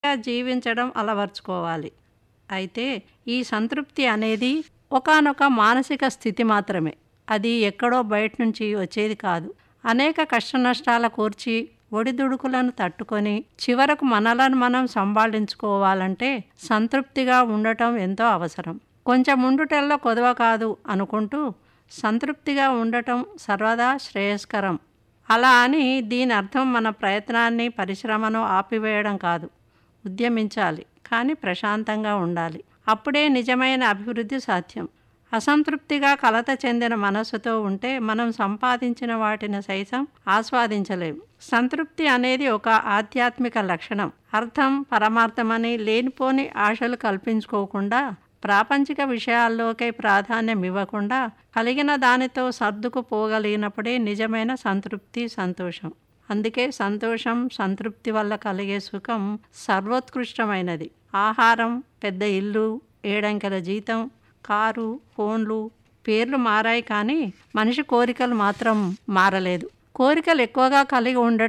సంతృప్తిగా జీవించడం అలవర్చుకోవాలి అయితే ఈ సంతృప్తి అనేది ఒకానొక మానసిక స్థితి మాత్రమే అది ఎక్కడో బయట నుంచి వచ్చేది కాదు అనేక కష్టనష్టాల కూర్చి ఒడిదుడుకులను తట్టుకొని చివరకు మనలను మనం సంభాళించుకోవాలంటే సంతృప్తిగా ఉండటం ఎంతో అవసరం కొంచెం ఉండుటల్లో కొదవ కాదు అనుకుంటూ సంతృప్తిగా ఉండటం సర్వదా శ్రేయస్కరం అలా అని దీని అర్థం మన ప్రయత్నాన్ని పరిశ్రమను ఆపివేయడం కాదు ఉద్యమించాలి కానీ ప్రశాంతంగా ఉండాలి అప్పుడే నిజమైన అభివృద్ధి సాధ్యం అసంతృప్తిగా కలత చెందిన మనస్సుతో ఉంటే మనం సంపాదించిన వాటిని సైతం ఆస్వాదించలేము సంతృప్తి అనేది ఒక ఆధ్యాత్మిక లక్షణం అర్థం పరమార్థమని లేనిపోని ఆశలు కల్పించుకోకుండా ప్రాపంచిక విషయాల్లోకే ప్రాధాన్యం ఇవ్వకుండా కలిగిన దానితో సర్దుకుపోగలిగినప్పుడే నిజమైన సంతృప్తి సంతోషం అందుకే సంతోషం సంతృప్తి వల్ల కలిగే సుఖం సర్వోత్కృష్టమైనది ఆహారం పెద్ద ఇల్లు ఏడంకెల జీతం కారు ఫోన్లు పేర్లు మారాయి కానీ మనిషి కోరికలు మాత్రం మారలేదు కోరికలు ఎక్కువగా కలిగి ఉండటం